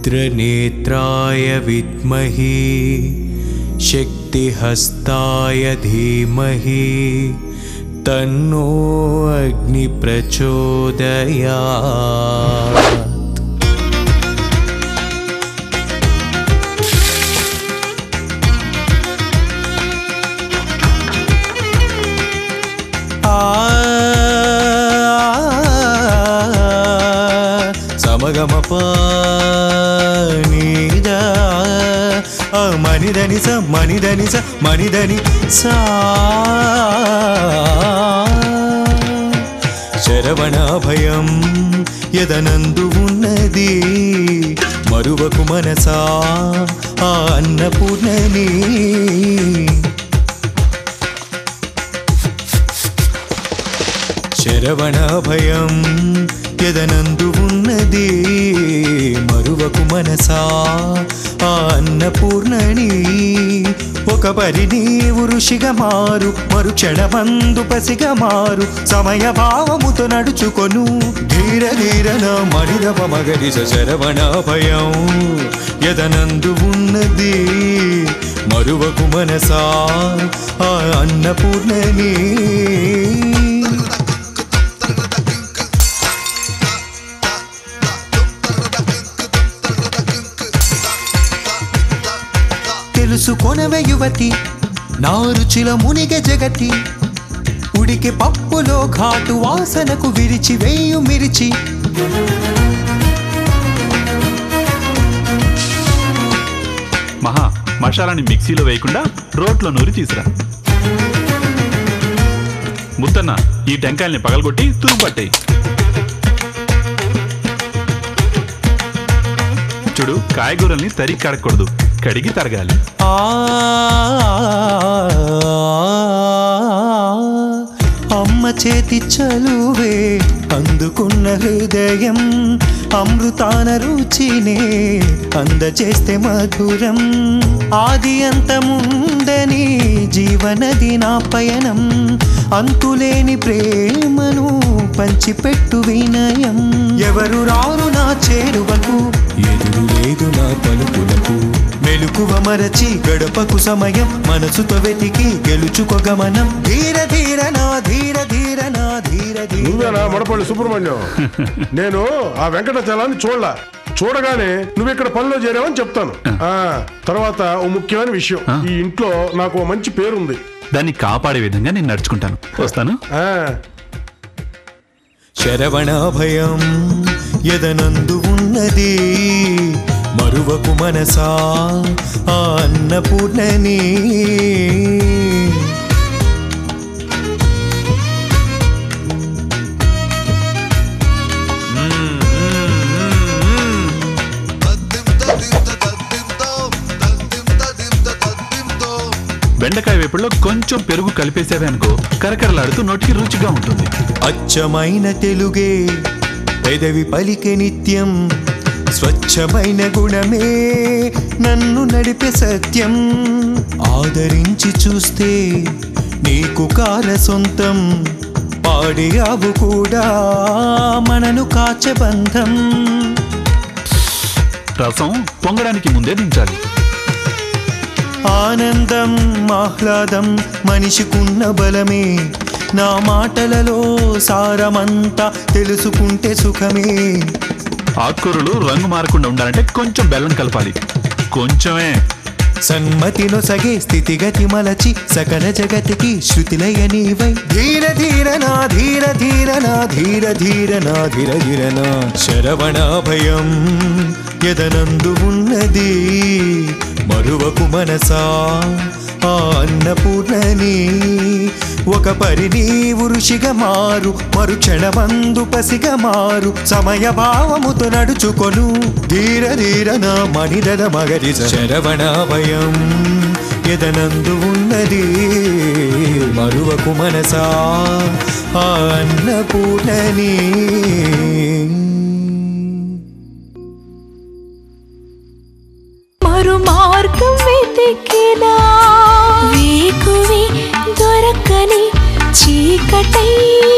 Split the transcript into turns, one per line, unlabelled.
रुद्रनेत्राय विद्महे शक्तिहस्ताय धीमहि तन्नो अग्निप्रचोदयात् సమగమప నీద మనిదని స మనిదని స మనిదని సా శరవణాభయం యదనందు ఉన్నది మరువకు మనసా ఆ అన్నపూర్ణని శరవణాభయం ఎదనందు ఉన్నది మరువకు మనసా ఆ అన్నపూర్ణని ఒక పరి నీవు ఋషిగా మారు మరు క్షణమందు పసిగా మారు సమయ భావముతో నడుచుకొను ధీర ధీరన మడిదవ మగరి శరవణాభయం ఎదనందు ఉన్నది మరువకు మనసా ఆ అన్నపూర్ణని తెలుసుకొనవే యువతి నా రుచిల మునిగె జగతి ఉడికి పప్పులో ఘాటు వాసనకు విరిచి వేయు మిరిచి
మహా మసాలాని మిక్సీలో వేయకుండా రోట్లో నూరి తీసురా ముత్తన్న ఈ టెంకాయల్ని పగలగొట్టి తురుపట్టాయి చూడు కాయగూరల్ని తరి కడగకూడదు కడిగి తరగాలి
ఆ అమ్మ చేతి చలువే అందుకున్న హృదయం అమృతాన రుచినే అందచేస్తే మధురం ఆది అంతముందని జీవనది నా పయనం అంతులేని ప్రేమను పంచిపెట్టు వినయం ఎవరు రారు నా చేరువకు ఎదురు లేదు నా పలుకులకు మెలుకువ మరచి గడపకు సమయం మనసుతో వెతికి గెలుచుకోగమనం ధీర ధీర నా ధీర ధీర నా ధీర ధీర
నువ్వేనా మడపల్లి సుబ్రహ్మణ్యం నేను ఆ వెంకటాచలాన్ని చూడలా చూడగానే నువ్వు ఇక్కడ పనిలో చేరావని చెప్తాను ఆ తర్వాత ఓ ముఖ్యమైన విషయం ఈ ఇంట్లో నాకు ఓ మంచి పేరుంది
దాన్ని కాపాడే విధంగా నేను నడుచుకుంటాను వస్తాను
ఆ
శరవణాభయం ఎదనందు ఉన్నది మరువకు మనసా ఆ అన్నపూర్ణని
బెండకాయ వేపుడులో కొంచెం పెరుగు కలిపేసేవే అనుకో కరకరలాడుతూ నోటికి రుచిగా ఉంటుంది
అచ్చమైన తెలుగే పెదవి పలికే నిత్యం స్వచ్ఛమైన గుణమే నన్ను నడిపే సత్యం ఆదరించి చూస్తే నీకు కార సొంతం పాడియావు కూడా మనను కాచే బంధం
రసం పొంగడానికి ముందే దించాలి
ఆనందం ఆహ్లాదం మనిషికున్న బలమే నా మాటలలో సారమంతా తెలుసుకుంటే సుఖమే
ఆకుకూరలు రంగు మారకుండా ఉండాలంటే కొంచెం బెల్లం కలపాలి కొంచెమే
సన్మతిలో సగే స్థితిగతి మలచి సకల జగతికి శృతిలయ నీవై ధీర ధీర నా ధీర ధీర నా ధీర ధీర నా ధీర ధీర నా శరవణాభయం ఎదనందు ఉన్నది మరువకు మనసా ఆ అన్నపూర్ణని ఒక పరి నీవు ఋషిగా మారు మరు క్షణమందు పసిగా మారు సమయ భావముతో నడుచుకొను ధీర ధీర నా మణిరద మగరి శరవణాభయం ఎదనందు ఉన్నది మరువకు మనసా ఆ అన్నపూర్ణని
మరు మార్గం వెతికినా వేకువి దొరకని చీకటై